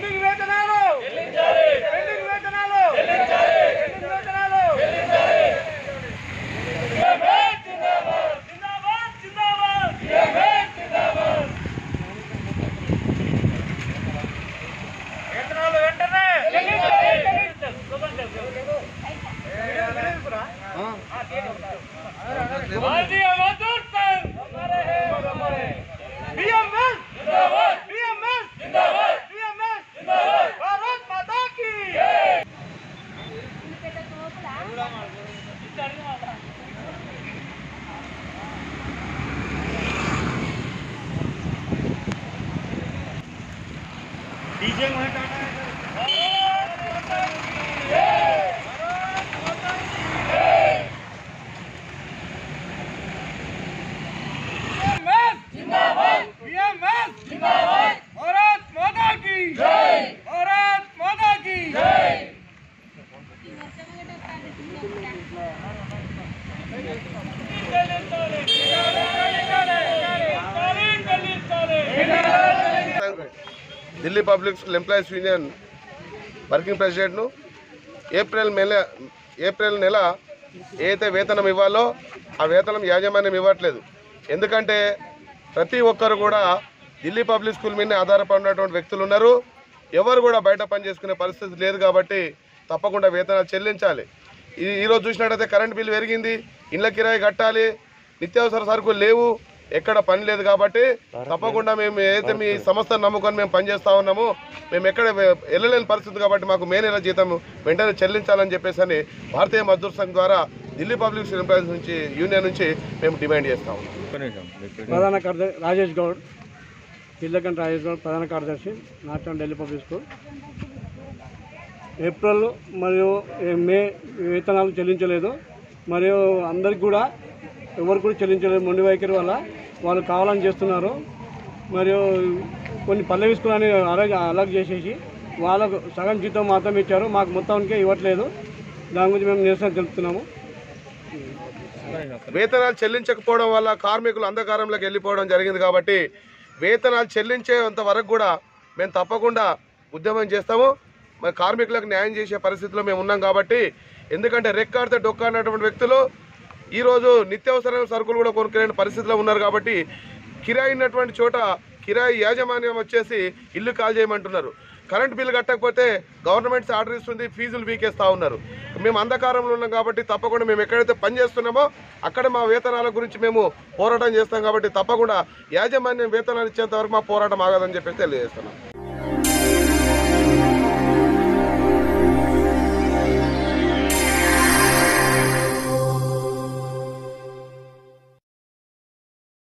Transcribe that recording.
pending వేతనాలు pending వేతనాలు pending వేతనాలు జిందాబాద్ జిందాబాద్ వేతనాలు వెంటనే మాజీ మజదూర్ సంఘ్ బిఎంఎస్ జిందాబాద్ బిఎంఎస్ జిందాబాద్ బిఎంఎస్ జిందాబాద్ భారత్ మాతా కీ डीजे में भारत माता की जय भारत माता की जय Delhi public school employees union working ప్రెసిడెంట్ను ఏప్రిల్ నెల ఏప్రిల్ నెల ఏదైతే వేతనం ఇవ్వాలో ఆ వేతనం యాజమాన్యం ఇవ్వట్లేదు ఎందుకంటే ప్రతి ఒక్కరు కూడా ఢిల్లీ పబ్లిక్ స్కూల్ మీదనే ఆధారపడినటువంటి వ్యక్తులు ఉన్నారు ఎవరు కూడా బయట పని చేసుకునే పరిస్థితి లేదు కాబట్టి తప్పకుండా వేతనాలు చెల్లించాలి ఈ ఈరోజు చూసినట్టయితే కరెంట్ బిల్లు పెరిగింది ఇళ్ళ కిరాయి కట్టాలి నిత్యావసర సరుకులు లేవు ఎక్కడ పని లేదు కాబట్టి తప్పకుండా మేము ఏదైతే మీ సంస్థను నమ్ముకొని మేము పనిచేస్తా ఉన్నామో మేము ఎక్కడ వె- వెళ్ళలేని పరిస్థితి కాబట్టి మాకు మే నెల జీతం వెంటనే చెల్లించాలని చెప్పేసి అని భారతీయ మజ్దూర్ సంఘ్ ద్వారా ఢిల్లీ పబ్లిక్ ఎంప్లాయీస్ నుంచి యూనియన్ నుంచి మేము డిమాండ్ చేస్తా ఉన్నాం ప్రధాన కార్యదర్శి రాజేష్ గౌడ్ తిల్లకంటి రాజేష్ గౌడ్ ప్రధాన కార్యదర్శి north Delhi public school April మరియు ఏ- మే వేతనాలు చెల్లించలేదు మరియు అందరికి కూడా ఎవరు కూడా చెల్లించలేదు మొండి వైఖరి వల్ల వాళ్ళు కావాలని చేస్తున్నారు మరియు కొన్ని పల్లె స్కూల్ అని అలాగే అలాగ్ చేసేసి వాళ్ళకు సగం జీతం మాత్రం ఇచ్చారు మాకు మొత్తానికే ఇవ్వట్లేదు దాని గురించి మేము నిరసన తెలుపుతున్నాము వేతనాలు చెల్లించకపోవడం వల్ల కార్మికులు అంధకారంలోకి వెళ్ళిపోవడం జరిగింది కాబట్టి వేతనాలు చెల్లించేంత వరకు కూడా మేము తప్పకుండా ఉద్యమం చేస్తాము మరి కార్మికులకు న్యాయం చేసే పరిస్థితిలో మేము ఉన్నాం కాబట్టి ఎందుకంటే రెక్కాడితే డొక్క అన్నటువంటి వ్యక్తులు ఈరోజు నిత్యావసర సరుకులు కూడా కొనుక్కునే పరిస్థితిలో ఉన్నారు కాబట్టి కిరాయి ఉన్నటువంటి చోట కిరాయి యాజమాన్యం వచ్చేసి ఇల్లు కాల్ చేయమంటున్నారు కరెంట్ బిల్లు కట్టకపోతే గవర్నమెంట్ ఆర్డర్ ఇస్తుంది ఫీజులు వీకేస్తూ ఉన్నారు మేము అంధకారంలో ఉన్నాం కాబట్టి తప్పకుండా మేము ఎక్కడైతే పని చేస్తున్నామో అక్కడ మా వేతనాల గురించి మేము పోరాటం చేస్తాం కాబట్టి తప్పకుండా యాజమాన్యం వేతనాలు ఇచ్చేంత వరకు మా పోరాటం ఆగదని చెప్పేసి తెలియజేస్తున్నాం